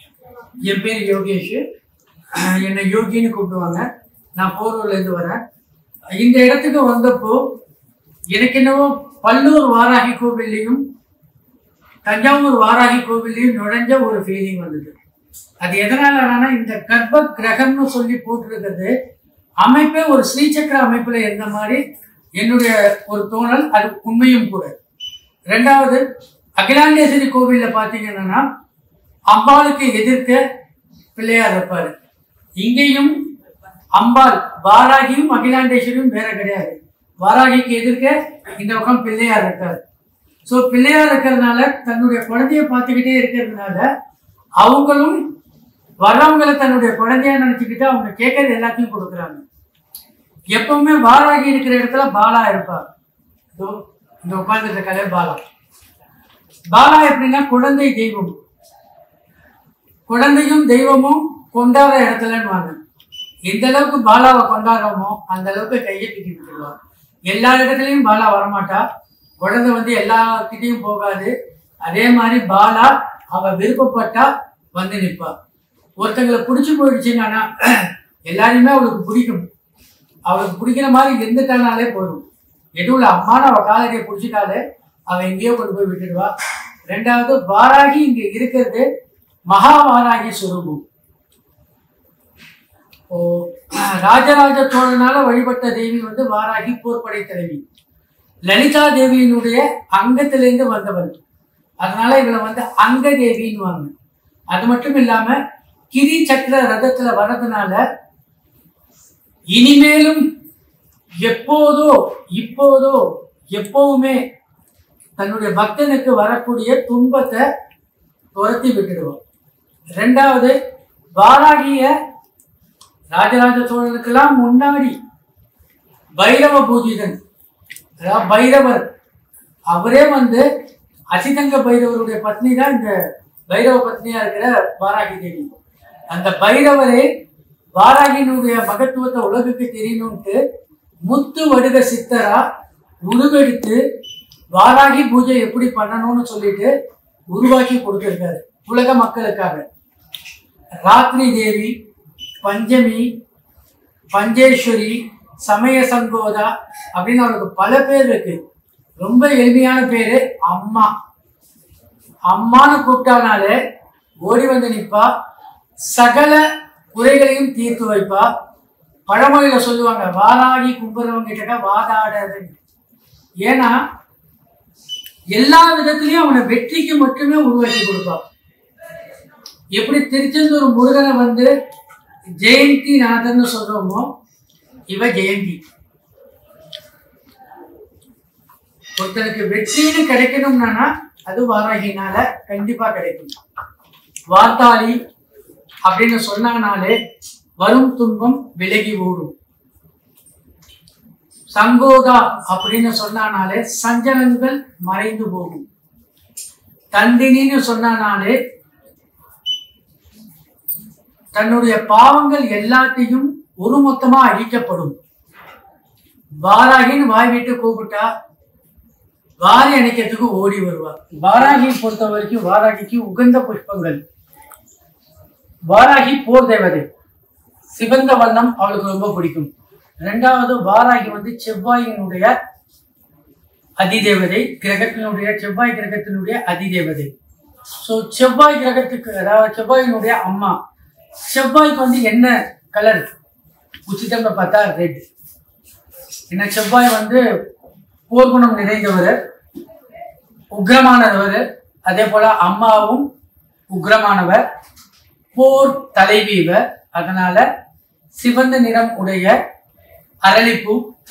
என் பேர் யோகேஷ் அஹ் என்னை யோகின்னு கூப்பிடுவாங்க நான் போரூர்லேருந்து வரேன் இந்த இடத்துக்கு வந்தப்போ எனக்கு என்னவோ பல்லூர் வாராகி கோவில்லையும் தஞ்சாவூர் வாராகி கோவில்லையும் நுழைஞ்ச ஒரு ஃபீலிங் வந்தது அது எதனாலனா இந்த கர்ப்ப கிரகம்னு சொல்லி போட்டிருக்கிறது அமைப்பே ஒரு ஸ்ரீசக்கர அமைப்புல இருந்த மாதிரி என்னுடைய ஒரு தோணல் அது உண்மையும் கூட ரெண்டாவது அகிலாண்டேஸ்வரி கோவில்ல பார்த்தீங்கன்னா அம்பாளுக்கு எதிர்க்க பிள்ளையார் இருப்பாரு இங்கேயும் அம்பாள் வாராகியும் அகிலாண்டேஸ்வரியும் வேற கிடையாது வாராகிக்கு எதிர்க்க இந்த பக்கம் பிள்ளையார் இருக்காரு ஸோ பிள்ளையார் இருக்கிறதுனால தன்னுடைய குழந்தைய பார்த்துக்கிட்டே இருக்கிறதுனால அவங்களும் வர்றவங்களை தன்னுடைய குழந்தையா நினைச்சுக்கிட்டு அவங்க கேட்கறது எல்லாத்தையும் கொடுக்குறாங்க எப்பவுமே வாராகி இருக்கிற இடத்துல பாலா இருப்பார் இதோ இந்த உட்கார்ந்துட்டு இருக்காரு பாலா பாலா எப்படின்னா குழந்தை தெய்வம் குழந்தையும் தெய்வமும் கொண்டாடுற இடத்துலன்னு எந்த அளவுக்கு பாலாவை கொண்டாடுறோமோ அந்த அளவுக்கு கையை தூக்கி விட்டுருவார் எல்லா இடத்துலையும் பாலா வரமாட்டா குழந்தை வந்து எல்லார்கிட்டையும் போகாது அதே மாதிரி பாலா அவ விருப்பப்பட்டா வந்து நிற்பா ஒருத்தங்களை பிடிச்சி போயிடுச்சுன்னா எல்லாரையுமே அவளுக்கு பிடிக்கும் அவளுக்கு பிடிக்கிற மாதிரி இருந்துட்டானாலே போதும் எதுவும் அம்மான அவ காலடியை பிடிச்சிட்டாலே அவ எங்கேயோ கொண்டு போய் விட்டுடுவா ரெண்டாவது வாராகி இங்க இருக்கிறது மகா வாராகி சுரூபம் ஓ ராஜராஜ சோழனால வழிபட்ட தேவி வந்து வாராகி போர்ப்படை தலைவி லலிதா தேவியினுடைய அங்கத்திலிருந்து வந்தவள் அதனால இவளை வந்து அங்க தேவின்னுவாங்க அது மட்டும் இல்லாம கிரி சக்கர ரதத்துல வர்றதுனால இனிமேலும் எப்போதோ இப்போதோ எப்பவுமே தன்னுடைய பக்தனுக்கு வரக்கூடிய துன்பத்தை துரத்தி விட்டுடுவோம் ரெண்டாவது வாராகிய ராஜராஜ சோழனுக்கெல்லாம் முன்னாடி பைரவ பூஜிதன் அதாவது பைரவர் அவரே வந்து அசிதங்க பைரவருடைய பத்னி தான் இந்த பைரவ பத்னியா இருக்கிற வாராகி தேவி அந்த பைரவரே வாராகியினுடைய மகத்துவத்தை உலகுக்கு தெரியணும்ட்டு முத்து வடுக சித்தரா உருவெடுத்து வாராகி பூஜை எப்படி பண்ணணும்னு சொல்லிட்டு உருவாக்கி கொடுத்திருக்காரு உலக மக்களுக்காக ராத்திரி தேவி பஞ்சமி பஞ்சேஸ்வரி சமய சங்கோதா அப்படின்னு அவருக்கு பல பேர் இருக்கு ரொம்ப எளிமையான பேரு அம்மா அம்மான்னு கூப்பிட்டானாலே ஓடி வந்து நிற்பா சகல குறைகளையும் தீர்த்து வைப்பா பழமொழியில சொல்லுவாங்க வாராகி கும்புறவங்க கிட்ட வாதாடாது ஏன்னா எல்லா விதத்திலையும் அவனை வெற்றிக்கு மட்டுமே உருவாக்கி கொடுப்பான் எப்படி திருச்செந்தூர் முருகனை வந்து ஜெயந்தி நாதன்னு சொல்றோமோ இவ ஜெயந்தி ஒருத்தனுக்கு வெற்றின்னு கிடைக்கணும்னா அது வாராகினால கண்டிப்பா கிடைக்கும் வார்த்தாளி அப்படின்னு சொன்னாங்கனாலே வரும் துன்பம் விலகி ஓடும் சங்கோதா அப்படின்னு சொன்னானாலே சஞ்சலங்கள் மறைந்து போகும் தந்தினின்னு சொன்னானாலே தன்னுடைய பாவங்கள் எல்லாத்தையும் ஒரு மொத்தமா அழிக்கப்படும் வாராகின்னு வாய் விட்டு கூப்பிட்டா வாரி அணைக்கிறதுக்கு ஓடி வருவார் வாராகி பொறுத்த வரைக்கும் வாராகிக்கு உகந்த புஷ்பங்கள் வாராகி போர் தேவதை சிவந்த வண்ணம் அவளுக்கு ரொம்ப பிடிக்கும் ரெண்டாவது வாராகி வந்து செவ்வாயினுடைய அதிதேவதை கிரகத்தினுடைய செவ்வாய் கிரகத்தினுடைய அதிதேவதை ஸோ செவ்வாய் கிரகத்துக்கு அதாவது செவ்வாயினுடைய அம்மா செவ்வாய்க்கு வந்து என்ன கலர் உச்சிதம்னு பார்த்தா ரெட் ஏன்னா செவ்வாய் வந்து போர்க்குணம் நிறைந்தவர் உக்ரமானவர் அதே போல அம்மாவும் உக்ரமானவர் போர் தலைவி இவர் அதனால சிவந்த நிறம் உடைய அரளிப்பூ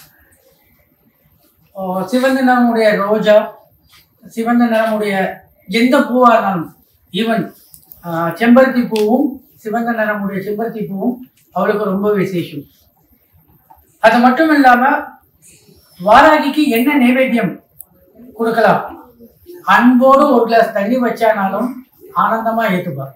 ஓ, சிவந்த நிறமுடைய ரோஜா சிவந்த நிறமுடைய எந்த பூவா இருந்தாலும் ஈவன் செம்பருத்தி பூவும் சிவந்த நிறமுடைய செம்பருத்தி பூவும் அவளுக்கு ரொம்ப விசேஷம் அது மட்டும் இல்லாம வாராகிக்கு என்ன நைவேத்தியம் கொடுக்கலாம் அன்போடு ஒரு கிளாஸ் தண்ணி வச்சானாலும் ஆனந்தமா ஏத்துப்பா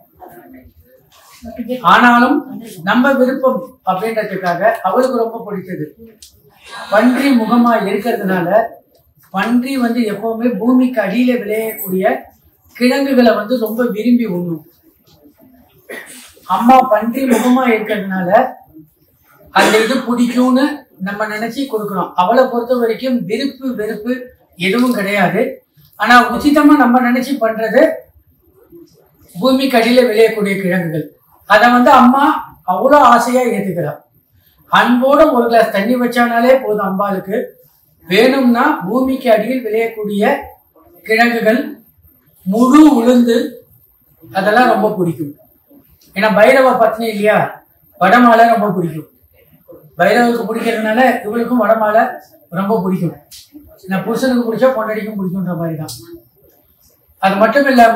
ஆனாலும் நம்ம விருப்பம் அப்படின்றதுக்காக அவளுக்கு ரொம்ப பிடிச்சது பன்றி முகமா இருக்கிறதுனால பன்றி வந்து எப்பவுமே பூமிக்கு அடியில விளையக்கூடிய கிழங்குகளை வந்து ரொம்ப விரும்பி உண்ணும் அம்மா பன்றி முகமா இருக்கிறதுனால அந்த இது பிடிக்கும்னு நம்ம நினைச்சு கொடுக்குறோம் அவளை பொறுத்த வரைக்கும் விருப்பு வெறுப்பு எதுவும் கிடையாது ஆனா உச்சிதமா நம்ம நினைச்சு பண்றது பூமிக்கு அடியில விளையக்கூடிய கிழங்குகள் அதை வந்து அம்மா அவ்வளோ ஆசையா ஏத்துக்கிறா அன்போட ஒரு கிளாஸ் தண்ணி வச்சானாலே போதும் அம்பாளுக்கு வேணும்னா பூமிக்கு அடியில் விளையக்கூடிய கிழங்குகள் முழு உளுந்து அதெல்லாம் ரொம்ப பிடிக்கும் ஏன்னா பைரவ பத்னி இல்லையா வடமாலை ரொம்ப பிடிக்கும் பைரவருக்கு பிடிக்கிறதுனால இவளுக்கும் வடமாலை ரொம்ப பிடிக்கும் நான் புருஷனுக்கு பிடிச்சா பொண்டாடிக்கும் பிடிக்குன்ற மாதிரி தான் அது மட்டும் இல்லாம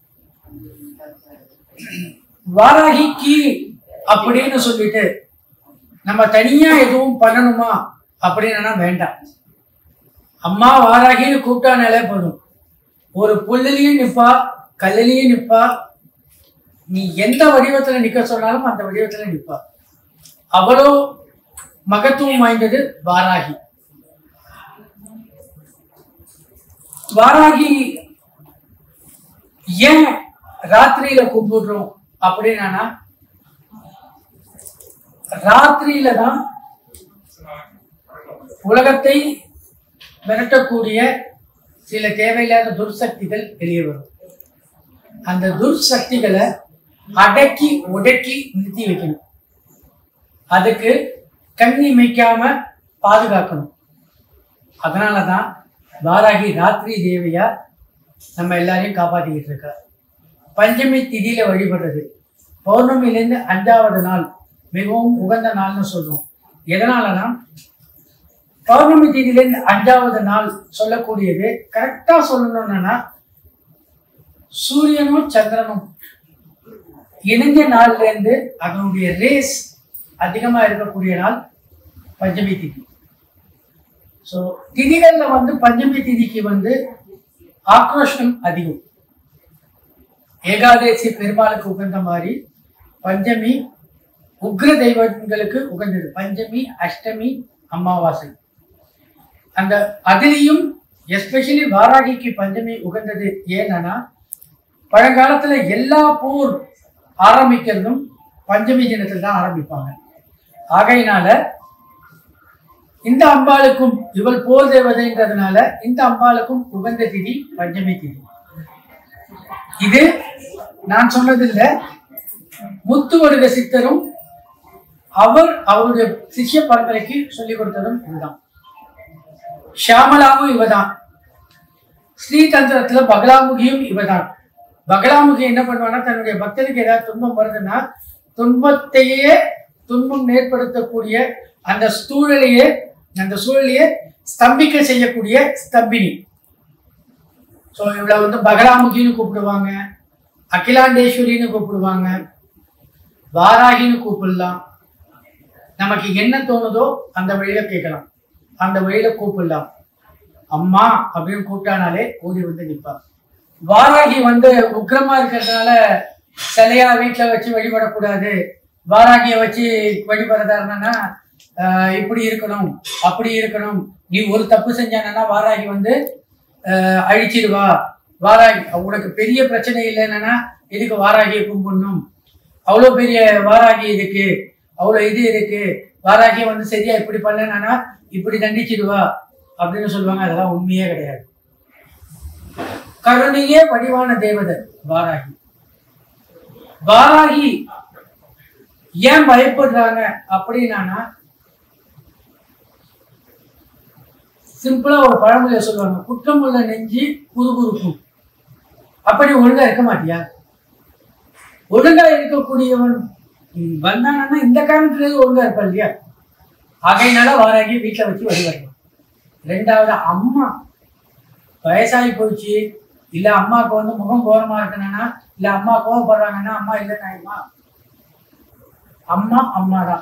வாராகி கீ அப்படின்னு சொல்லிட்டு நம்ம தனியா எதுவும் பண்ணணுமா அப்படின்னா வேண்டாம் அம்மா வாராகின்னு கூப்பிட்டானாலே போதும் ஒரு புல்லுலயும் நிப்பா கல்லுலயும் நிப்பா நீ எந்த வடிவத்துல நிக்க சொன்னாலும் அந்த வடிவத்துல நிப்பா அவ்வளோ மகத்துவம் வாய்ந்தது வாராகி வாராகி ஏன் ராத்திரியில கும்பிடுறோம் அப்படின்னா ராத்திரியில தான் உலகத்தை மிரட்டக்கூடிய சில தேவையில்லாத துர்சக்திகள் வெளியே வரும் அந்த துர்சக்திகளை அடக்கி ஒடக்கி நிறுத்தி வைக்கணும் அதுக்கு கண் இமைக்காம பாதுகாக்கணும் அதனால தான் வாராகி ராத்திரி தேவியா நம்ம எல்லாரையும் காப்பாற்றிக்கிட்டு இருக்கா பஞ்சமி திதியில வழிபடுறது பௌர்ணமியிலேருந்து அஞ்சாவது நாள் மிகவும் உகந்த நாள்னு சொல்றோம் எதனாலனா பௌர்ணமி தேதியிலேருந்து அஞ்சாவது நாள் சொல்லக்கூடியது கரெக்டா சொல்லணும்னா சூரியனும் சந்திரனும் இணைஞ்ச நாள்ல இருந்து அதனுடைய ரேஸ் அதிகமா இருக்கக்கூடிய நாள் பஞ்சமி திதி ஸோ திதிகள்ல வந்து பஞ்சமி திதிக்கு வந்து ஆக்ரோஷம் அதிகம் ஏகாதேசி பெருமாளுக்கு உகந்த மாதிரி பஞ்சமி உக்ர தெய்வங்களுக்கு உகந்தது பஞ்சமி அஷ்டமி அமாவாசை அந்த அதுலேயும் எஸ்பெஷலி வாராகிக்கு பஞ்சமி உகந்தது ஏன்னா பழங்காலத்துல எல்லா போர் ஆரம்பிக்கிறதும் பஞ்சமி தினத்தில் தான் ஆரம்பிப்பாங்க ஆகையினால இந்த அம்பாளுக்கும் இவள் போர் தேவதைன்றதுனால இந்த அம்பாளுக்கும் உகந்த திதி பஞ்சமி திதி இது நான் சொன்னதில்ல முத்துவடுக சித்தரும் அவர் அவருடைய சிஷ்ய பரம்பரைக்கு சொல்லிக் கொடுத்ததும் இதுதான் ஷியாமலாவும் இவதான் ஸ்ரீதந்திரத்துல பகலாமுகியும் இவதான் பகலாமுகி என்ன பண்ணுவான்னா தன்னுடைய பக்தனுக்கு ஏதாவது துன்பம் வருதுன்னா துன்பத்தையே துன்பம் ஏற்படுத்தக்கூடிய அந்த சூழலையே அந்த சூழலையே ஸ்தம்பிக்க செய்யக்கூடிய ஸ்தம்பினி ஸோ இவளை வந்து பகலாமுகின்னு கூப்பிடுவாங்க அகிலாண்டேஸ்வரின்னு கூப்பிடுவாங்க வாராகின்னு கூப்பிடலாம் நமக்கு என்ன தோணுதோ அந்த வழியில கேட்கலாம் அந்த வழியில கூப்பிடலாம் அம்மா அப்படின்னு கூப்பிட்டானாலே ஓடி வந்து நிற்பா வாராகி வந்து உக்கிரமா இருக்கிறதுனால சிலையா வீட்டுல வச்சு வழிபடக்கூடாது வாராகிய வச்சு வழிபடுறதா இருந்தா ஆஹ் இப்படி இருக்கணும் அப்படி இருக்கணும் நீ ஒரு தப்பு செஞ்சானா வாராகி வந்து ஆஹ் அழிச்சிடுவா வாராகி உனக்கு பெரிய பிரச்சனை இல்லைன்னா இதுக்கு வாராகியை கும்பிடணும் அவ்வளோ பெரிய வாராகி இருக்கு அவ்வளோ இது இருக்கு வாராகியை வந்து சரியா இப்படி பண்ணலன்னா இப்படி தண்டிச்சிடுவா அப்படின்னு சொல்லுவாங்க அதெல்லாம் உண்மையே கிடையாது கருணையே வடிவான தேவதை வாராகி வாராகி ஏன் பயப்படுறாங்க அப்படின்னா சிம்பிளா ஒரு பழமொழியை சொல்லுவாங்க குற்றம் உள்ள நெஞ்சு குறுகுறுக்கும் அப்படி ஒழுங்கா இருக்க மாட்டியா ஒழுங்கா இருக்கக்கூடியவன் ம், வந்தானா இந்த காரணத்துல ஒழுங்கா இருப்பா இல்லையா ஆகையினால வாராகி வீட்டுல வச்சு வழிபடணும் ரெண்டாவது அம்மா வயசாகி போயிடுச்சு இல்ல அம்மாவுக்கு வந்து முகம் கோரமா இருக்கணும்னா இல்ல அம்மா கோவப்படுறாங்கன்னா அம்மா இல்லைன்னா அம்மா அம்மா தான்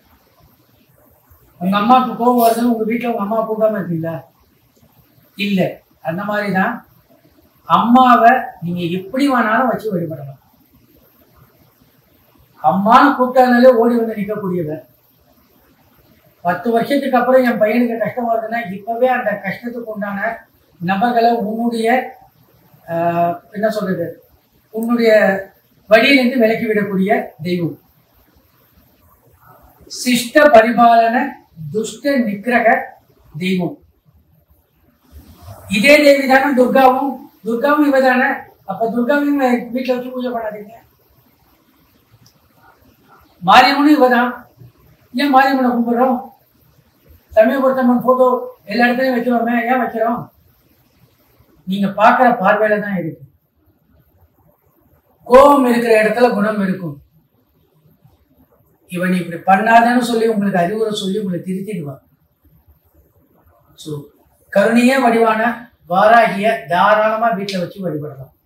உங்க அம்மாவுக்கு கோவம் வருதுன்னு உங்க வீட்டுல உங்க அம்மா கூப்பிடாம இருக்கீங்களா இல்ல அந்த மாதிரி தான் அம்மாவை நீங்க எப்படி வேணாலும் வச்சு வழிபடலாம் அம்மான்னு கூப்பிட்டாலே ஓடி வந்து நிற்கக்கூடியவ பத்து வருஷத்துக்கு அப்புறம் என் பையனுக்கு கஷ்டம் வருதுன்னா இப்பவே அந்த கஷ்டத்துக்கு உண்டான நபர்களை உன்னுடைய ஆஹ், என்ன சொல்றது உன்னுடைய வழியிலிருந்து விலக்கி விடக்கூடிய தெய்வம் சிஷ்ட பரிபாலன துஷ்ட நிக்கிரக தெய்வம் இதே தேவி தானே துர்காவும் துர்காவும் இவ தானே அப்ப துர்காவையும் வீட்டுல வச்சு பூஜை பண்ணாதீங்க மாரியம்மனும் இவ தான் ஏன் மாரியம்மனை கும்பிடுறோம் சமயபுரத்தம்மன் போட்டோ எல்லா இடத்துலயும் வைக்கிறோமே ஏன் வைக்கிறோம் நீங்க பார்க்குற பார்வையில தான் இருக்கு கோபம் இருக்கிற இடத்துல குணம் இருக்கும் இவன் இப்படி பண்ணாதன்னு சொல்லி உங்களுக்கு அறிவுரை சொல்லி உங்களை திருத்திடுவான் ஸோ கருணையே வடிவான வாராகிய தாராளமா வீட்டில் வச்சு வழிபடலாம்